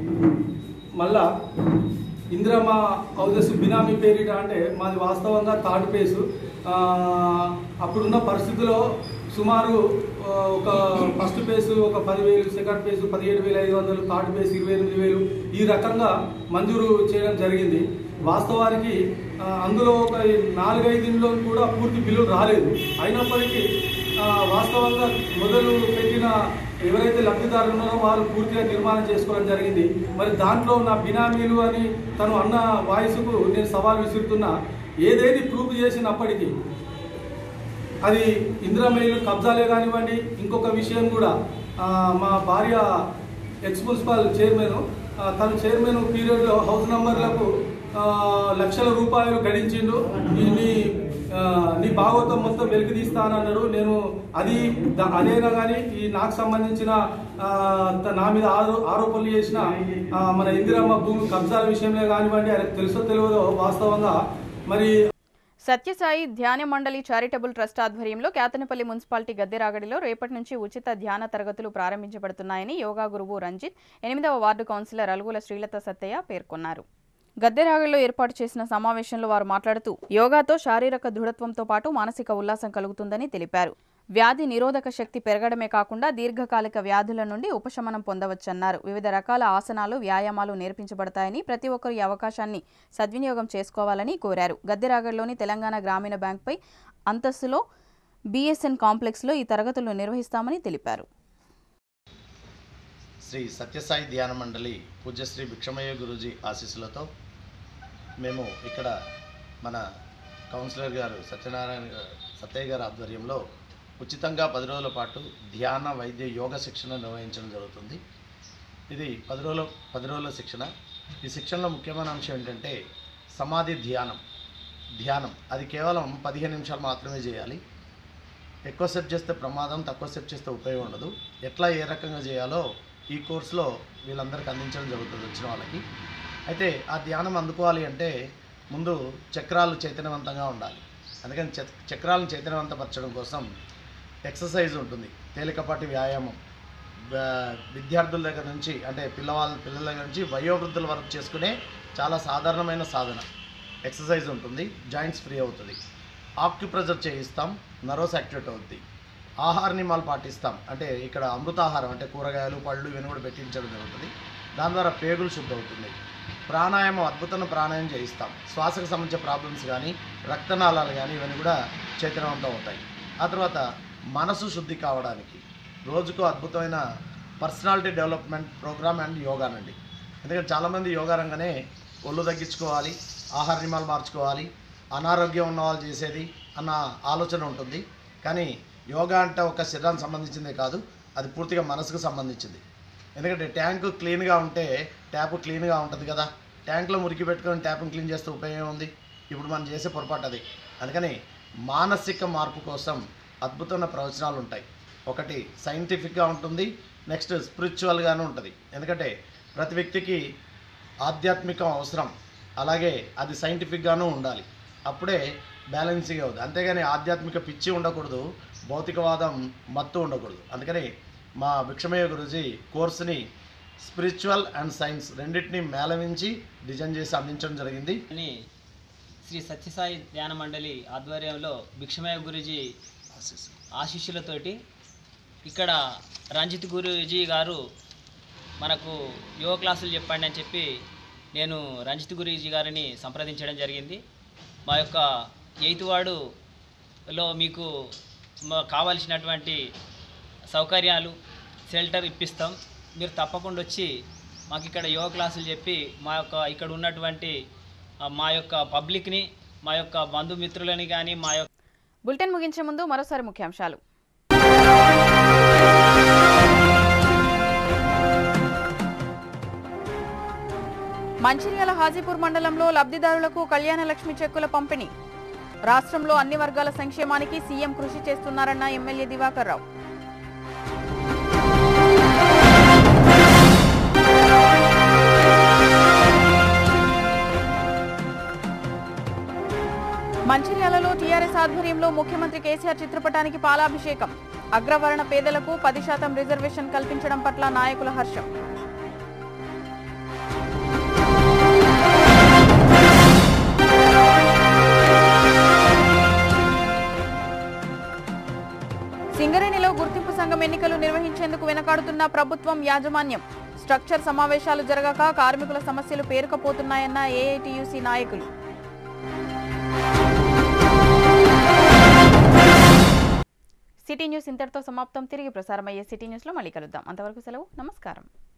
మళ్ళా ఇందిరమ్మ హౌసెస్ బినామీ పేరిట అంటే మాది వాస్తవంగా థర్డ్ పేసు ఆ, అప్పుడున్న పరిస్థితిలో సుమారు ఆ, ఒక ఫస్ట్ పేసు ఒక పదివేలు సెకండ్ పేసు పదిహేడు వేల ఐదు వందలు థర్డ్ పేసు ఇరవై ఎనిమిది వేలు ఈ రకంగా మంజూరు చేయడం జరిగింది వాస్తవానికి ఆ, అందులో ఒక నాలుగైదులో కూడా పూర్తి బిల్లులు రాలేదు అయినప్పటికీ ఆ, వాస్తవంగా మొదలు పెట్టిన ఎవరైతే లబ్ధిదారులు ఉన్నారో వారు పూర్తిగా నిర్మాణం చేసుకోవడం జరిగింది మరి దాంట్లో నా బినామీలు అని తను అన్న వాయిస్కు నేను సవాల్ విసురుతున్నా ఏదేది ప్రూఫ్ చేసినప్పటికీ అది ఇందిరామేలు కబ్జాలే కానివ్వండి ఇంకొక విషయం కూడా ఆ, మా భార్య ఎక్స్ మున్సిపల్ చైర్మన్ ఆ, తను చైర్మన్ పీరియడ్లో హౌస్ నంబర్లకు ఆ, లక్షల రూపాయలు గడించిండు ఇన్ని ఆ, నీ భాగవతం మొత్తం వెలికి తీస్తానన్నారు నేను అది ద- అదేనా కానీ ఈ నాకు సంబంధించిన ఆ, త- నా మీద ఆరో- ఆరోపణలు చేసిన ఆ, మన ఇందిరమ్మ భూమి కబ్జాల విషయంలో కానివ్వండి ఆయనకు తెలుసో తెలియదో వాస్తవంగా మరి సత్యసాయి ధ్యాన మండలి చారిటబుల్ ట్రస్ట్ ఆధ్వర్యంలో కేతనపల్లి మున్సిపాలిటీ గద్దెరాగడిలో రేపటి నుంచి ఉచిత ధ్యాన తరగతులు ప్రారంభించబడుతున్నాయని యోగా గురువు రంజిత్ ఎనిమిదవ వార్డు కౌన్సిలర్ అలుగుల శ్రీలత సత్తయ్య పేర్కొన్నారు గద్దెరాగడిలో ఏర్పాటు చేసిన సమావేశంలో వారు మాట్లాడుతూ యోగాతో శారీరక దృఢత్వంతో పాటు మానసిక ఉల్లాసం కలుగుతుందని తెలిపారు వ్యాధి నిరోధక శక్తి పెరగడమే కాకుండా దీర్ఘకాలిక వ్యాధుల నుండి ఉపశమనం పొందవచ్చన్నారు వివిధ రకాల ఆసనాలు వ్యాయామాలు నేర్పించబడతాయని ప్రతి ఒక్కరు ఈ అవకాశాన్ని సద్వినియోగం చేసుకోవాలని కోరారు గద్దెరాగడ్లోని తెలంగాణ గ్రామీణ బ్యాంక్పై అంతస్తులో బీఎస్ఎన్ కాంప్లెక్స్లో ఈ తరగతులు నిర్వహిస్తామని తెలిపారు శ్రీ సత్యసాయి ధ్యాన మండలి పూజ్యశ్రీ భిక్షమయ్య గురూజీ ఆశీస్సులతో మేము ఇక్కడ మన కౌన్సిలర్ గారు సత్యనారాయణ గారు- సత్యయ్య గారి ఆధ్వర్యంలో ఉచితంగా పది రోజుల పాటు ధ్యాన వైద్య యోగ శిక్షణ నిర్వహించడం జరుగుతుంది ఇది పది రోజుల పది రోజుల శిక్షణ ఈ శిక్షణలో ముఖ్యమైన అంశం ఏంటంటే సమాధి ధ్యానం ధ్యానం అది కేవలం పదిహేను నిమిషాలు మాత్రమే చేయాలి ఎక్కువసేపు చేస్తే ప్రమాదం తక్కువసేపు చేస్తే ఉపయోగం ఉండదు ఎట్లా ఏ రకంగా చేయాలో ఈ కోర్సులో వీళ్ళందరికీ అందించడం జరుగుతుంది వచ్చిన వాళ్ళకి అయితే ఆ ధ్యానం అందుకోవాలి అంటే ముందు చక్రాలు చైతన్యవంతంగా ఉండాలి అందుకని చ చక్రాలను చైతన్యవంతపరచడం కోసం ఎక్సర్సైజ్ ఉంటుంది తేలికపాటి వ్యాయామం వా- విద్యార్థుల దగ్గర నుంచి అంటే పిల్లవాళ్ళ పిల్లల దగ్గర నుంచి వయోవృద్ధుల వరకు చేసుకునే చాలా సాధారణమైన సాధన ఎక్సర్సైజ్ ఉంటుంది జాయింట్స్ ఫ్రీ అవుతుంది ఆక్యుప్రెజర్ చేయిస్తాం నరోస్ యాక్టివేట్ అవుతుంది ఆహార నియమాలు పాటిస్తాం అంటే ఇక్కడ అమృతాహారం అంటే కూరగాయలు పళ్ళు ఇవన్నీ కూడా పెట్టించడం జరుగుతుంది దాని ద్వారా పేగులు శుద్ధి అవుతుంది ప్రాణాయామం అద్భుతమైన ప్రాణాయామం చేయిస్తాం శ్వాసకు సంబంధించిన ప్రాబ్లమ్స్ కానీ రక్తనాళాలు కానీ ఇవన్నీ కూడా చైతన్యవంతం అవుతాయి ఆ తర్వాత మనసు శుద్ధి కావడానికి రోజుకు అద్భుతమైన పర్సనాలిటీ డెవలప్మెంట్ ప్రోగ్రామ్ అండ్ యోగానండి ఎందుకంటే చాలామంది యోగా రంగానే ఒళ్ళు తగ్గించుకోవాలి ఆహార నియమాలు మార్చుకోవాలి అనారోగ్యం ఉన్న వాళ్ళు చేసేది అన్న ఆలోచన ఉంటుంది కానీ యోగా అంటే ఒక శరీరానికి సంబంధించిందే కాదు అది పూర్తిగా మనసుకు సంబంధించింది ఎందుకంటే ట్యాంకు క్లీన్గా ఉంటే ట్యాప్ క్లీన్గా ఉంటుంది కదా ట్యాంక్లో మురికి పెట్టుకొని ట్యాప్ని క్లీన్ చేస్తే ఉపయోగం ఉంది ఇప్పుడు మనం చేసే పొరపాటు అది అందుకని మానసిక మార్పు కోసం అద్భుతమైన ప్రవచనాలు ఉంటాయి ఒకటి సైంటిఫిక్గా ఉంటుంది నెక్స్ట్ స్పిరిచువల్గాను ఉంటుంది ఎందుకంటే ప్రతి వ్యక్తికి ఆధ్యాత్మికం అవసరం అలాగే అది సైంటిఫిక్గాను ఉండాలి అప్పుడే బ్యాలెన్సింగ్ అవుతుంది అంతేగాని ఆధ్యాత్మిక పిచ్చి ఉండకూడదు భౌతికవాదం మత్తు ఉండకూడదు అందుకని మా భిక్షమయ్య గురుజీ కోర్సుని స్పిరిచువల్ అండ్ సైన్స్ రెండింటిని మేళవించి డిజైన్ చేసి అందించడం జరిగింది అని శ్రీ సత్యసాయి ధ్యాన మండలి ఆధ్వర్యంలో భిక్షమయ్య గురుజీ ఆశీస్సులతోటి ఇక్కడ రంజిత్ గురూజీ గారు మనకు యోగ క్లాసులు చెప్పండి అని చెప్పి నేను రంజిత్ గురూజీ గారిని సంప్రదించడం జరిగింది మా యొక్క ఎయిత్ వార్డులో మీకు మా కావలసినటువంటి సౌకర్యాలు షెల్టర్ ఇప్పిస్తాం మీరు తప్పకుండా వచ్చి మాకు ఇక్కడ యోగా క్లాసులు చెప్పి మా యొక్క ఇక్కడ ఉన్నటువంటి ఆ, మా యొక్క పబ్లిక్ని మా యొక్క బంధుమిత్రులని కానీ మా యొక్క బులెటిన్ ముగించే ముందు మరోసారి ముఖ్యాంశాలు మంచిర్యాల హాజీపూర్ మండలంలో లబ్ధిదారులకు కళ్యాణ లక్ష్మి చెక్కుల పంపిణీ రాష్ట్రంలో అన్ని వర్గాల సంక్షేమానికి సీఎం కృషి చేస్తున్నారన్న ఎమ్మెల్యే దివాకర్ రావు మంచిర్యాలలో టీఆర్ఎస్ ఆధ్వర్యంలో ముఖ్యమంత్రి కేసీఆర్ చిత్రపటానికి పాలాభిషేకం అగ్రవర్ణ పేదలకు పది శాతం రిజర్వేషన్ కల్పించడం పట్ల నాయకుల హర్షం సింగరేణిలో గుర్తింపు సంఘం ఎన్నికలు నిర్వహించేందుకు వెనకాడుతున్న ప్రభుత్వం యాజమాన్యం స్ట్రక్చర్ సమావేశాలు జరగక కార్మికుల సమస్యలు పేరుకపోతున్నాయన్న ఏఐటియుసి నాయకులు సిటీ న్యూస్ ఇంతటితో సమాప్తం తిరిగి ప్రసారమయ్యే సిటీ న్యూస్లో మళ్ళీ కలుద్దాం అంతవరకు సెలవు నమస్కారం